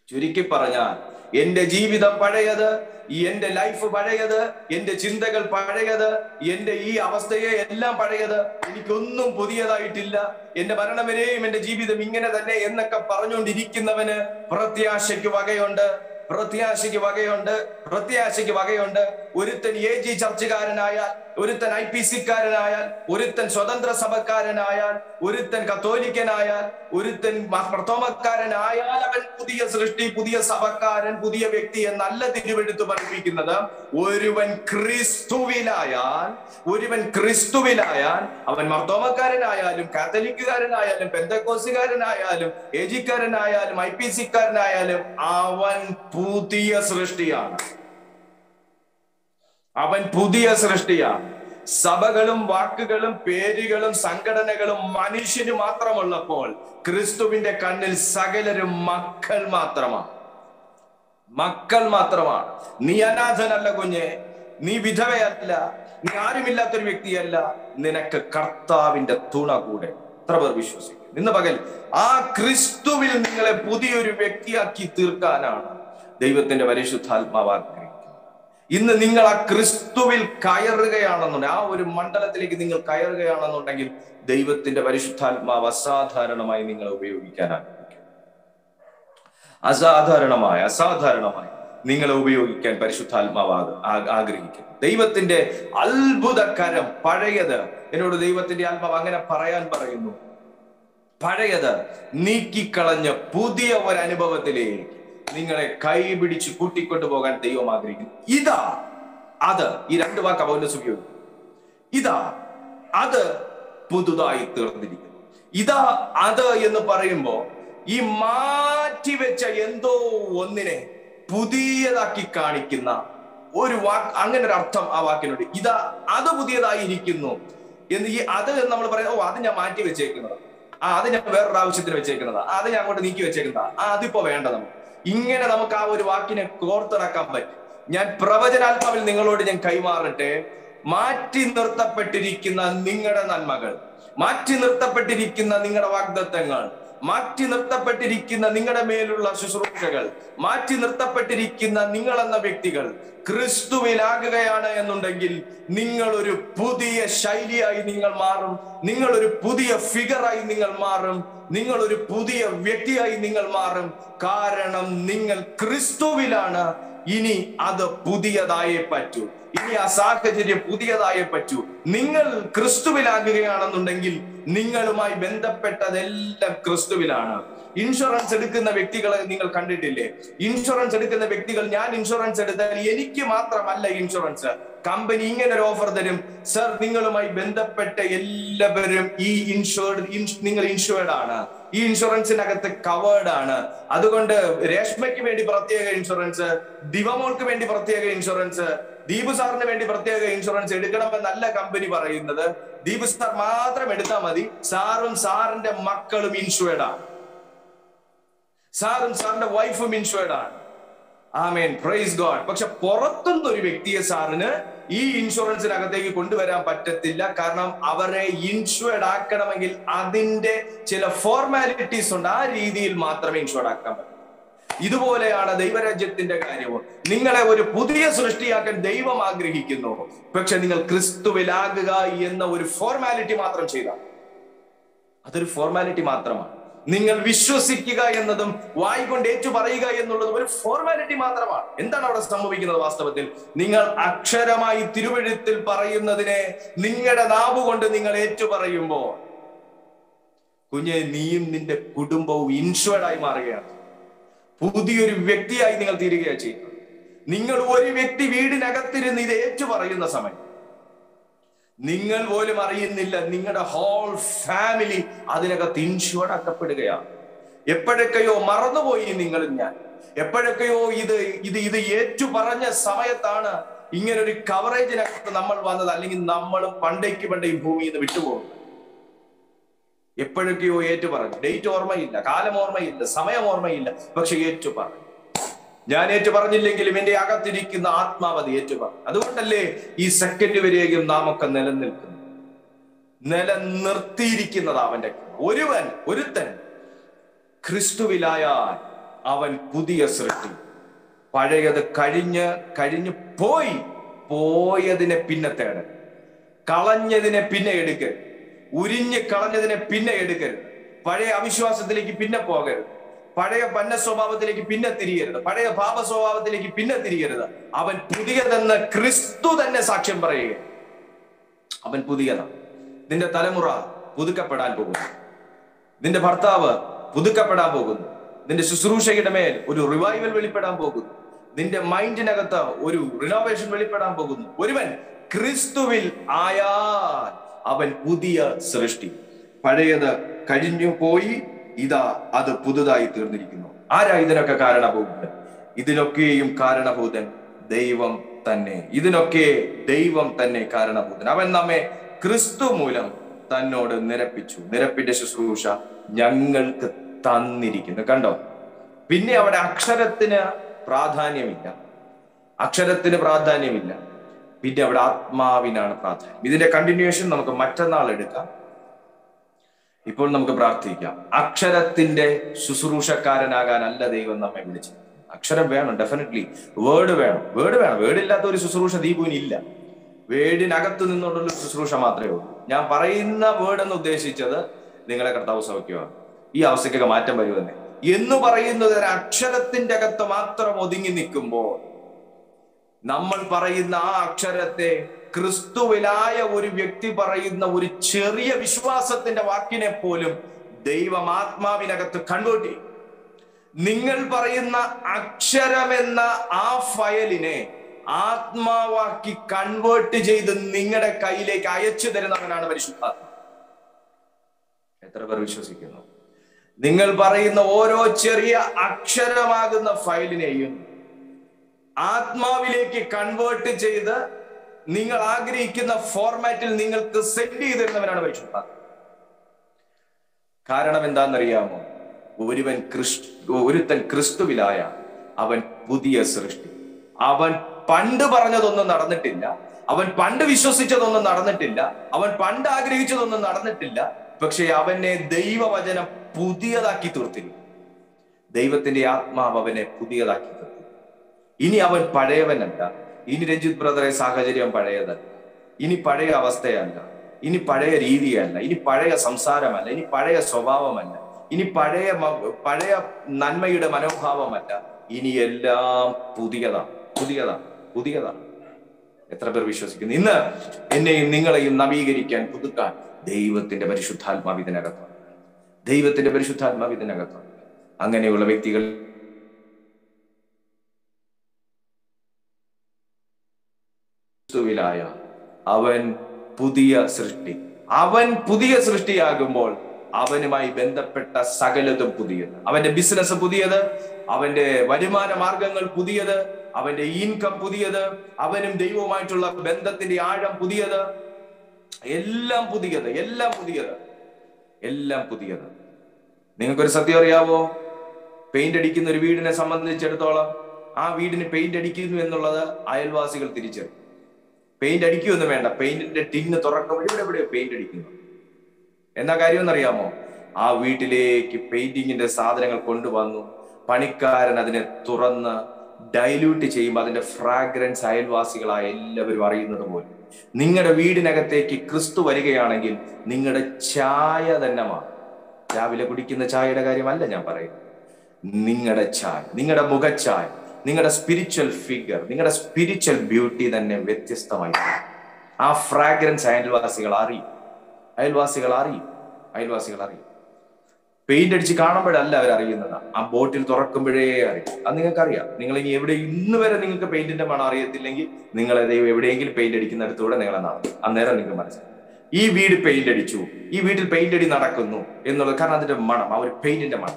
S1: ചുരുക്കി പറഞ്ഞാൽ എന്റെ ജീവിതം പഴയത് ഈ എന്റെ ലൈഫ് പഴയത് എന്റെ ചിന്തകൾ പഴയത് എന്റെ ഈ അവസ്ഥയെ എല്ലാം പഴയത് എനിക്കൊന്നും പുതിയതായിട്ടില്ല എന്റെ മരണം വരെയും എന്റെ ജീവിതം ഇങ്ങനെ തന്നെ എന്നൊക്കെ പറഞ്ഞുകൊണ്ടിരിക്കുന്നവന് പ്രത്യാശയ്ക്ക് വകയുണ്ട് പ്രത്യാശയ്ക്ക് വകയുണ്ട് പ്രത്യാശയ്ക്ക് വകയുണ്ട് ഒരുത്തൻ എ ജി ചർച്ചുകാരനായാൽ ഒരുത്തൻ ഐ പി സിക്കാരനായാൽ ഒരുത്തൻ സ്വതന്ത്ര സഭക്കാരനായാൽ ഒരുത്തൻ കത്തോലിക്കനായാൽ ഒരുത്തൻ പ്രഥമക്കാരനായാൽ അവൻ പുതിയ സൃഷ്ടി പുതിയ സഭക്കാരൻ പുതിയ വ്യക്തി എന്നല്ല തിരുവെടുത്ത് പഠിപ്പിക്കുന്നത് ഒരുവൻ ക്രിസ്തുവിലായാൽ ഒരുവൻ ക്രിസ്തുവിലായാൽ അവൻ മർത്തോമക്കാരനായാലും കാത്തലിക്കുകാരനായാലും പെന്തക്കോസുകാരനായാലും ഏജിക്കാരനായാലും ഐ പി സിക്കാരനായാലും അവൻ പുതിയ സൃഷ്ടിയാണ് അവൻ പുതിയ സൃഷ്ടിയാണ് സഭകളും വാക്കുകളും പേരുകളും സംഘടനകളും മനുഷ്യന് മാത്രമുള്ളപ്പോൾ ക്രിസ്തുവിന്റെ കണ്ണിൽ സകലരും മക്കൾ മാത്രമാണ് മക്കൾ മാത്രമാണ് നീ അനാഥനല്ല കുഞ്ഞെ നീ വിധവയല്ല നീ ആരുമില്ലാത്തൊരു വ്യക്തിയല്ല നിനക്ക് കർത്താവിന്റെ തുണ കൂടെ എത്ര പേർ വിശ്വസിക്കും ഇന്ന് പകൽ ആ ക്രിസ്തുവിൽ നിങ്ങളെ പുതിയൊരു വ്യക്തിയാക്കി തീർക്കാനാണ് ദൈവത്തിന്റെ പരിശുദ്ധാത്മാവ് ആഗ്രഹിക്കുന്നത് ഇന്ന് നിങ്ങൾ ആ ക്രിസ്തുവിൽ കയറുകയാണെന്നുണ്ടെങ്കിൽ ആ ഒരു മണ്ഡലത്തിലേക്ക് നിങ്ങൾ കയറുകയാണെന്നുണ്ടെങ്കിൽ ദൈവത്തിന്റെ പരിശുദ്ധാത്മാവ് അസാധാരണമായി നിങ്ങളെ ഉപയോഗിക്കാൻ ആഗ്രഹിക്കും അസാധാരണമായ അസാധാരണമായി നിങ്ങളെ ഉപയോഗിക്കാൻ പരിശുദ്ധാത്മാവ് ആഗ്രഹിക്കുന്നു ദൈവത്തിന്റെ അത്ഭുത കരം പഴയത് എന്നോട് ദൈവത്തിന്റെ ആത്മാവ് അങ്ങനെ പറയാൻ പറയുന്നു പഴയത് നീക്കിക്കളഞ്ഞ പുതിയ ഒരു അനുഭവത്തിലേക്ക് നിങ്ങളെ കൈപിടിച്ച് കൂട്ടിക്കൊണ്ടു പോകാൻ ദൈവം ആഗ്രഹിക്കുന്നു ഇതാ അത് ഈ രണ്ട് വാക്ക് പൗലോസ് ഉപയോഗിക്കും ഇതാ അത് പുതുതായി തീർന്നിരിക്കുന്നു ഇതാ അത് എന്ന് പറയുമ്പോ ഈ മാറ്റിവെച്ച എന്തോ ഒന്നിനെ പുതിയതാക്കി കാണിക്കുന്ന ഒരു വാക്ക് അങ്ങനെ ഒരു അർത്ഥം ആ വാക്കിനുണ്ട് ഇതാ അത് പുതിയതായിരിക്കുന്നു എന്ന് ഈ അത് എന്ന് നമ്മൾ പറയുന്നത് ഓ അത് ഞാൻ മാറ്റി വെച്ചേക്കുന്നതാ ആ അത് ഞാൻ വേറൊരു ആവശ്യത്തിന് വെച്ചേക്കുന്നതാ ആ, അത് ഞാൻ അങ്ങോട്ട് നീക്കി വെച്ചേക്കുന്നതാ ആ അതിപ്പോ വേണ്ട നമുക്ക് ഇങ്ങനെ നമുക്ക് ആ ഒരു വാക്കിനെ കോർത്തിറക്കാൻ പറ്റും ഞാൻ പ്രവചനാത്മാവിൽ നിങ്ങളോട് ഞാൻ കൈമാറട്ടെ മാറ്റി നിർത്തപ്പെട്ടിരിക്കുന്ന നിങ്ങളുടെ നന്മകൾ മാറ്റി നിർത്തപ്പെട്ടിരിക്കുന്ന നിങ്ങളുടെ വാഗ്ദത്തങ്ങൾ മാറ്റി നിർത്തപ്പെട്ടിരിക്കുന്ന നിങ്ങളുടെ മേലുള്ള ശുശ്രൂഷകൾ മാറ്റി നിർത്തപ്പെട്ടിരിക്കുന്ന നിങ്ങൾ എന്ന വ്യക്തികൾ ക്രിസ്തുവിലാകുകയാണ് എന്നുണ്ടെങ്കിൽ നിങ്ങൾ ഒരു പുതിയ ശൈലിയായി നിങ്ങൾ മാറും നിങ്ങൾ ഒരു പുതിയ ഫിഗറായി നിങ്ങൾ മാറും നിങ്ങൾ ഒരു പുതിയ വ്യക്തിയായി നിങ്ങൾ മാറും കാരണം നിങ്ങൾ ക്രിസ്തുവിലാണ് ഇനി അത് പുതിയതായേ പറ്റൂ ഇനി ആ സാഹചര്യം പുതിയതായേ പറ്റൂ നിങ്ങൾ ക്രിസ്തുവിലാകുകയാണെന്നുണ്ടെങ്കിൽ നിങ്ങളുമായി ബന്ധപ്പെട്ടതെല്ലാം ക്രിസ്തുവിലാണ് ഇൻഷുറൻസ് എടുക്കുന്ന വ്യക്തികളെ നിങ്ങൾ കണ്ടിട്ടില്ലേ ഇൻഷുറൻസ് എടുക്കുന്ന വ്യക്തികൾ ഞാൻ ഇൻഷുറൻസ് എടുത്താൽ എനിക്ക് മാത്രമല്ല ഇൻഷുറൻസ് കമ്പനി ഇങ്ങനെ ഒരു ഓഫർ തരും സർ നിങ്ങളുമായി ബന്ധപ്പെട്ട എല്ലാവരും ഈ ഇൻഷുർഡ് നിങ്ങൾ ഇൻഷുർഡ് ആണ് ഈ ഇൻഷുറൻസിനകത്ത് കവേർഡ് ആണ് അതുകൊണ്ട് രേഷ്മയ്ക്ക് വേണ്ടി പ്രത്യേക ഇൻഷുറൻസ് ദിവമോൾക്ക് വേണ്ടി പ്രത്യേക ഇൻഷുറൻസ് ദീപു സാറിന് വേണ്ടി പ്രത്യേക ഇൻഷുറൻസ് എടുക്കണമെന്നല്ല കമ്പനി പറയുന്നത് ദീപു സാർ മാത്രം എടുത്താൽ മതി സാറും സാറിന്റെ മക്കളും ഇൻഷുർഡ് ആണ് സാറും സാറിന്റെ വൈഫും ഇൻഷുർഡ് ആണ് ആമേൻ പ്രൈസ് ഗോഡ് പക്ഷെ പുറത്തുനിന്ന് ഒരു വ്യക്തിയെ സാറിന് ഈ ഇൻഷുറൻസിനകത്തേക്ക് കൊണ്ടുവരാൻ പറ്റത്തില്ല കാരണം അവരെ ഇൻഷുർഡ് ആക്കണമെങ്കിൽ അതിന്റെ ചില ഫോർമാലിറ്റീസ് ഉണ്ട് ആ രീതിയിൽ മാത്രമേ ഇൻഷുർഡ് ആക്കാൻ പറ്റൂ ഇതുപോലെയാണ് ദൈവരാജ്യത്തിന്റെ കാര്യവും നിങ്ങളെ ഒരു പുതിയ സൃഷ്ടിയാക്കാൻ ദൈവം ആഗ്രഹിക്കുന്നു പക്ഷെ നിങ്ങൾ ക്രിസ്തുവിലാകുക എന്ന ഒരു ഫോർമാലിറ്റി മാത്രം ചെയ്താൽ അതൊരു ഫോർമാലിറ്റി മാത്രമാണ് നിങ്ങൾ വിശ്വസിക്കുക എന്നതും വായി കൊണ്ട് ഏറ്റു പറയുക എന്നുള്ളതും ഒരു ഫോർമാലിറ്റി മാത്രമാണ് എന്താണ് അവിടെ സംഭവിക്കുന്നത് വാസ്തവത്തിൽ നിങ്ങൾ അക്ഷരമായി തിരുവഴുത്തിൽ പറയുന്നതിനെ നിങ്ങളുടെ നാവ് കൊണ്ട് നിങ്ങൾ ഏറ്റു പറയുമ്പോൾ കുഞ്ഞെ നീയും നിന്റെ കുടുംബവും ഇൻഷുർഡായി മാറുകയാണ് പുതിയൊരു വ്യക്തിയായി നിങ്ങൾ തീരുകയാണ് ചെയ്യുന്നത് നിങ്ങൾ ഒരു വ്യക്തി വീടിനകത്തിരുന്ന് ഇത് ഏറ്റു പറയുന്ന സമയം നിങ്ങൾ പോലും അറിയുന്നില്ല നിങ്ങളുടെ ഹോൾ ഫാമിലി അതിനകത്ത് ഇൻഷുർഡ് ആക്കപ്പെടുകയാണ് എപ്പോഴൊക്കെയോ മറന്നുപോയി നിങ്ങളും ഞാൻ എപ്പോഴൊക്കെയോ ഇത് ഇത് ഇത് ഏറ്റു പറഞ്ഞ സമയത്താണ് ഇങ്ങനെ ഒരു കവറേജിനകത്ത് നമ്മൾ വന്നത് അല്ലെങ്കിൽ നമ്മൾ പണ്ടേക്ക് പണ്ടേ ഈ ഭൂമിയിൽ നിന്ന് വിട്ടുപോകുന്നത് എപ്പോഴൊക്കെയോ ഏറ്റു പറഞ്ഞു ഡേറ്റ് ഓർമ്മയില്ല കാലം ഓർമ്മയില്ല സമയം ഓർമ്മയില്ല പക്ഷെ ഏറ്റു പറഞ്ഞു ഞാൻ ഏറ്റു പറഞ്ഞില്ലെങ്കിലും എന്റെ അകത്തിരിക്കുന്ന ആത്മാവത് ഏറ്റു പറഞ്ഞു അതുകൊണ്ടല്ലേ ഈ സെക്കൻഡ് വരെയും നാം ഒക്കെ നിലനിൽക്കുന്നു നിലനിർത്തിയിരിക്കുന്നത് അവന്റെ ഒരുവൻ ഒരുത്തൻ ക്രിസ്തുവിലായാൽ അവൻ പുതിയ സൃഷ്ടി പഴയത് കഴിഞ്ഞ് കഴിഞ്ഞ് പോയി പോയതിനെ പിന്നെ തേട കളഞ്ഞതിനെ പിന്നെ എടുക്കരുത് ഉരിഞ്ഞ് കളഞ്ഞതിനെ പിന്നെ എടുക്കരുത് പഴയ അവിശ്വാസത്തിലേക്ക് പിന്നെ പോകരുത് പഴയ പന്ന സ്വഭാവത്തിലേക്ക് പിന്നെ തിരിയരുത് പഴയ പാപ സ്വഭാവത്തിലേക്ക് പിന്നെ തിരിയരുത് അവൻ പുതിയതെന്ന് ക്രിസ്തു തന്നെ സാക്ഷ്യം പറയുക അവൻ പുതിയതാണ് നിന്റെ തലമുറ പുതുക്കപ്പെടാൻ പോകുന്നു നിന്റെ ഭർത്താവ് പുതുക്കപ്പെടാൻ പോകുന്നു നിന്റെ ശുശ്രൂഷയുടെ മേൽ ഒരു റിവൈവൽ വെളിപ്പെടാൻ പോകുന്നു നിന്റെ മൈൻഡിനകത്ത് ഒരു റിനോവേഷൻ വെളിപ്പെടാൻ പോകുന്നു ഒരുവൻ ക്രിസ്തുവിൽ ആയാൽ അവൻ പുതിയ സൃഷ്ടി പഴയത് കഴിഞ്ഞു പോയി ഇതാ അത് പുതുതായി തീർന്നിരിക്കുന്നു ആരാ ഇതിനൊക്കെ കാരണഭൂതൻ ഇതിനൊക്കെയും കാരണഭൂതൻ ദൈവം തന്നെ ഇതിനൊക്കെ ദൈവം തന്നെ കാരണഭൂതൻ അവൻ നമ്മെ ക്രിസ്തു മൂലം തന്നോട് നിരപ്പിച്ചു നിരപ്പിന്റെ ശുശ്രൂഷ ഞങ്ങൾക്ക് തന്നിരിക്കുന്നു കണ്ടോ പിന്നെ അവിടെ അക്ഷരത്തിന് പ്രാധാന്യമില്ല അക്ഷരത്തിന് പ്രാധാന്യമില്ല പിന്നെ അവിടെ ആത്മാവിനാണ് പ്രാധാന്യം ഇതിന്റെ കണ്ടിന്യൂഷൻ നമുക്ക് മറ്റന്നാൾ എടുക്കാം ഇപ്പോൾ നമുക്ക് പ്രാർത്ഥിക്കാം അക്ഷരത്തിന്റെ ശുശ്രൂഷക്കാരനാകാനല്ല ദൈവം നമ്മെ വിളിച്ചത് അക്ഷരം വേണം ഡെഫിനറ്റ്ലി വേർഡ് വേണം വേർഡ് വേണം വേർഡ് ഇല്ലാത്ത ഒരു ശുശ്രൂഷ ദീപുവിന് ഇല്ല വേർഡിനകത്ത് നിന്നുകൊണ്ടുള്ള ശുശ്രൂഷ മാത്രമേ ഉള്ളൂ ഞാൻ പറയുന്ന വേർഡ് എന്ന് ഉദ്ദേശിച്ചത് നിങ്ങളെ കർത്താവ് സൗഖ്യമാണ് ഈ അവസ്ഥയ്ക്കൊക്കെ മാറ്റം വരുമെന്ന് എന്ന് പറയുന്നത് ഒരു അക്ഷരത്തിന്റെ അകത്ത് മാത്രം ഒതുങ്ങി നിൽക്കുമ്പോൾ നമ്മൾ പറയുന്ന ആ അക്ഷരത്തെ ക്രിസ്തുവിലായ ഒരു വ്യക്തി പറയുന്ന ഒരു ചെറിയ വിശ്വാസത്തിന്റെ വാക്കിനെ പോലും ദൈവം ആത്മാവിനകത്ത് കൺവേർട്ട് ചെയ്യും നിങ്ങൾ പറയുന്ന അക്ഷരമെന്ന ആ ഫയലിനെ ആത്മാവാക്കി കൺവേർട്ട് ചെയ്ത് നിങ്ങളുടെ കയ്യിലേക്ക് അയച്ചു തരുന്നവനാണ് പരിശുദ്ധാത്മ എത്ര പേർ വിശ്വസിക്കുന്നു നിങ്ങൾ പറയുന്ന ഓരോ ചെറിയ അക്ഷരമാകുന്ന ഫയലിനെയും ആത്മാവിലേക്ക് കൺവേർട്ട് ചെയ്ത് നിങ്ങൾ ആഗ്രഹിക്കുന്ന ഫോർമാറ്റിൽ നിങ്ങൾക്ക് സെൻഡ് ചെയ്ത് തരുന്നവനാണ് പരിശുദ്ധാത്മ കാരണം എന്താണെന്നറിയാമോ ഒരുവൻ ക്രിസ്തു ഒരുത്തൻ ക്രിസ്തുവിലായ അവൻ പുതിയ സൃഷ്ടി അവൻ പണ്ട് പറഞ്ഞതൊന്നും നടന്നിട്ടില്ല അവൻ പണ്ട് വിശ്വസിച്ചതൊന്നും നടന്നിട്ടില്ല അവൻ പണ്ട് ആഗ്രഹിച്ചതൊന്നും നടന്നിട്ടില്ല പക്ഷെ അവനെ ദൈവവചനം പുതിയതാക്കി തീർത്തിരിക്കും ദൈവത്തിന്റെ ആത്മാവ് അവനെ പുതിയതാക്കി തീർത്തി ഇനി അവൻ പഴയവനല്ല ഇനി രഞ്ജിത് ബ്രദറെ സാഹചര്യം പഴയതല്ല ഇനി പഴയ അവസ്ഥയല്ല ഇനി പഴയ രീതിയല്ല ഇനി പഴയ സംസാരമല്ല ഇനി പഴയ സ്വഭാവമല്ല ഇനി പഴയ പഴയ നന്മയുടെ മനോഭാവമല്ല ഇനി എല്ലാം പുതിയതാണ് പുതിയതാണ് പുതിയതാണ് എത്ര പേർ വിശ്വസിക്കുന്നു ഇന്ന് എന്നെയും നിങ്ങളെയും നവീകരിക്കാൻ പുതുക്കാൻ ദൈവത്തിന്റെ പരിശുദ്ധാത്മാവ് ഇതിനകത്തുണ്ട് ദൈവത്തിന്റെ പരിശുദ്ധാത്മാവ് ഇതിനകത്തുണ്ട് അങ്ങനെയുള്ള വ്യക്തികൾ ക്രിസ്തുവിലായ അവൻ പുതിയ സൃഷ്ടി അവൻ പുതിയ സൃഷ്ടിയാകുമ്പോൾ അവനുമായി ബന്ധപ്പെട്ട സകലതും പുതിയത് അവന്റെ ബിസിനസ് പുതിയത് അവന്റെ വരുമാന മാർഗങ്ങൾ പുതിയത് അവന്റെ ഇൻകം പുതിയത് അവനും ദൈവവുമായിട്ടുള്ള ബന്ധത്തിന്റെ ആഴം പുതിയത് എല്ലാം പുതിയത് എല്ലാം പുതിയത് എല്ലാം പുതിയത് നിങ്ങൾക്കൊരു സത്യം അറിയാവോ പെയിന്റ് അടിക്കുന്ന ഒരു വീടിനെ സംബന്ധിച്ചിടത്തോളം ആ വീടിന് പെയിന്റ് അടിക്കുന്നു എന്നുള്ളത് അയൽവാസികൾ തിരിച്ചറിയും പെയിന്റ് അടിക്കുകയൊന്നും വേണ്ട പെയിന്റിന്റെ ടിന്ന് തുറക്കുമ്പോൾ ഇവിടെ എവിടെയോ പെയിന്റ് അടിക്കുന്നു എന്താ കാര്യം എന്നറിയാമോ ആ വീട്ടിലേക്ക് പെയിന്റിങ്ങിന്റെ സാധനങ്ങൾ കൊണ്ടുവന്നു പണിക്കാരൻ അതിനെ തുറന്ന് ഡൈല്യൂട്ട് ചെയ്യുമ്പോൾ അതിന്റെ ഫ്രാഗ്രൻസ് അയൽവാസികളായ എല്ലാവരും അറിയുന്നത് പോലെ നിങ്ങളുടെ വീടിനകത്തേക്ക് ക്രിസ്തു വരികയാണെങ്കിൽ നിങ്ങളുടെ ചായ തന്നെ മാറും രാവിലെ കുടിക്കുന്ന ചായയുടെ കാര്യമല്ല ഞാൻ പറയുന്നത് നിങ്ങളുടെ ചായ നിങ്ങളുടെ മുഖച്ചായ നിങ്ങളുടെ സ്പിരിച്വൽ ഫിഗർ നിങ്ങളുടെ സ്പിരിച്വൽ ബ്യൂട്ടി തന്നെ വ്യത്യസ്തമായി ആ ഫ്രാഗ്രൻസ് അയൽവാസികൾ അറിയും അയൽവാസികൾ അറിയും അയൽവാസികൾ അറിയും പെയിന്റ് അടിച്ച് കാണുമ്പോഴല്ല അവർ അറിയുന്നത് ആ ബോട്ടിൽ തുറക്കുമ്പോഴേ അറിയും അത് നിങ്ങൾക്ക് അറിയാം നിങ്ങൾ ഇനി എവിടെ ഇന്ന് വരെ നിങ്ങൾക്ക് പെയിന്റിന്റെ മണം അറിയത്തില്ലെങ്കിൽ നിങ്ങളെ ദൈവം എവിടെയെങ്കിലും പെയിന്റ് അടിക്കുന്നിടത്തൂടെ നിങ്ങളെ നടത്തും അന്നേരം നിങ്ങൾക്ക് മനസ്സിലാവും ഈ വീട് പെയിന്റ് അടിച്ചു ഈ വീട്ടിൽ പെയിന്റ് അടി നടക്കുന്നു എന്നുള്ളത് കാരണം അതിന്റെ മണം ആ ഒരു പെയിന്റിന്റെ മണം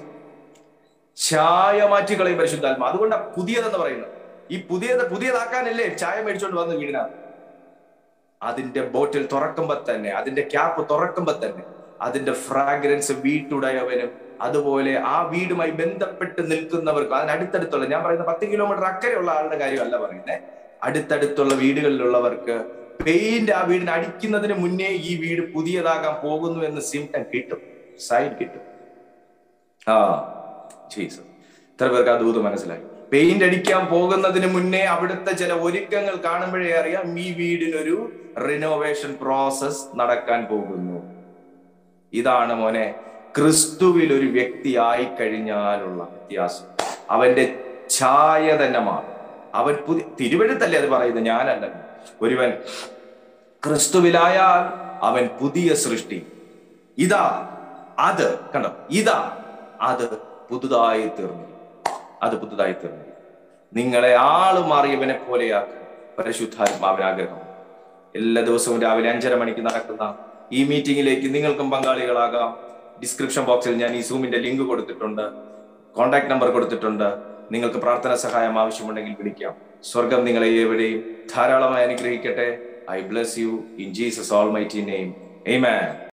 S1: ചായ മാറ്റി കളയും പരിശുദ്ധാത്മ അതുകൊണ്ടാണ് പുതിയതെന്ന് പറയുന്നത് ഈ പുതിയത് പുതിയതാക്കാനല്ലേ ചായ മേടിച്ചോണ്ട് വന്ന് വീടിനകത്ത് അതിന്റെ ബോട്ടിൽ തുറക്കുമ്പോ തന്നെ അതിന്റെ ക്യാപ്പ് തുറക്കുമ്പോ തന്നെ അതിന്റെ ഫ്രാഗ്രൻസ് വീട്ടുടയവനും അതുപോലെ ആ വീടുമായി ബന്ധപ്പെട്ട് നിൽക്കുന്നവർക്കും അതിനടുത്തടുത്തുള്ള ഞാൻ പറയുന്ന പത്ത് കിലോമീറ്റർ അക്കരെയുള്ള ആളുടെ കാര്യമല്ല പറയുന്നത് അടുത്തടുത്തുള്ള വീടുകളിലുള്ളവർക്ക് പെയിന്റ് ആ വീടിന് അടിക്കുന്നതിന് മുന്നേ ഈ വീട് പുതിയതാകാൻ പോകുന്നു എന്ന് സിംറ്റം കിട്ടും സൈൻ കിട്ടും ആ ജീസസ് ഇത്ര പേർക്ക് ആ ദൂത് മനസ്സിലായി പെയിന്റ് അടിക്കാൻ പോകുന്നതിന് മുന്നേ അവിടുത്തെ ചില ഒരുക്കങ്ങൾ കാണുമ്പോഴേ അറിയാം ഈ വീടിനൊരു റിനോവേഷൻ പ്രോസസ് നടക്കാൻ പോകുന്നു ഇതാണ് മോനെ ക്രിസ്തുവിൽ ഒരു വ്യക്തിയായി കഴിഞ്ഞാലുള്ള വ്യത്യാസം അവന്റെ ഛായ തന്നെ മാറും അവൻ പുതിയ തിരുവഴുത്തല്ലേ അത് പറയുന്നത് ഞാനല്ല ഒരുവൻ ക്രിസ്തുവിലായാൽ അവൻ പുതിയ സൃഷ്ടി ഇതാ അത് കണ്ടോ ഇതാ അത് പുതുതായി തീർന്നു അത് പുതുതായി തീർന്നു നിങ്ങളെ ആള് മാറിയവനെ പോലെയാക്കാൻ പരിശുദ്ധാത്മാവിന് ആഗ്രഹം എല്ലാ ദിവസവും രാവിലെ അഞ്ചര മണിക്ക് നടക്കുന്ന ഈ മീറ്റിംഗിലേക്ക് നിങ്ങൾക്കും പങ്കാളികളാകാം ഡിസ്ക്രിപ്ഷൻ ബോക്സിൽ ഞാൻ ഈ സൂമിന്റെ ലിങ്ക് കൊടുത്തിട്ടുണ്ട് കോൺടാക്ട് നമ്പർ കൊടുത്തിട്ടുണ്ട് നിങ്ങൾക്ക് പ്രാർത്ഥന സഹായം ആവശ്യമുണ്ടെങ്കിൽ വിളിക്കാം സ്വർഗം നിങ്ങളെ എവിടെയും ധാരാളമായി അനുഗ്രഹിക്കട്ടെ I bless you in Jesus almighty name Amen.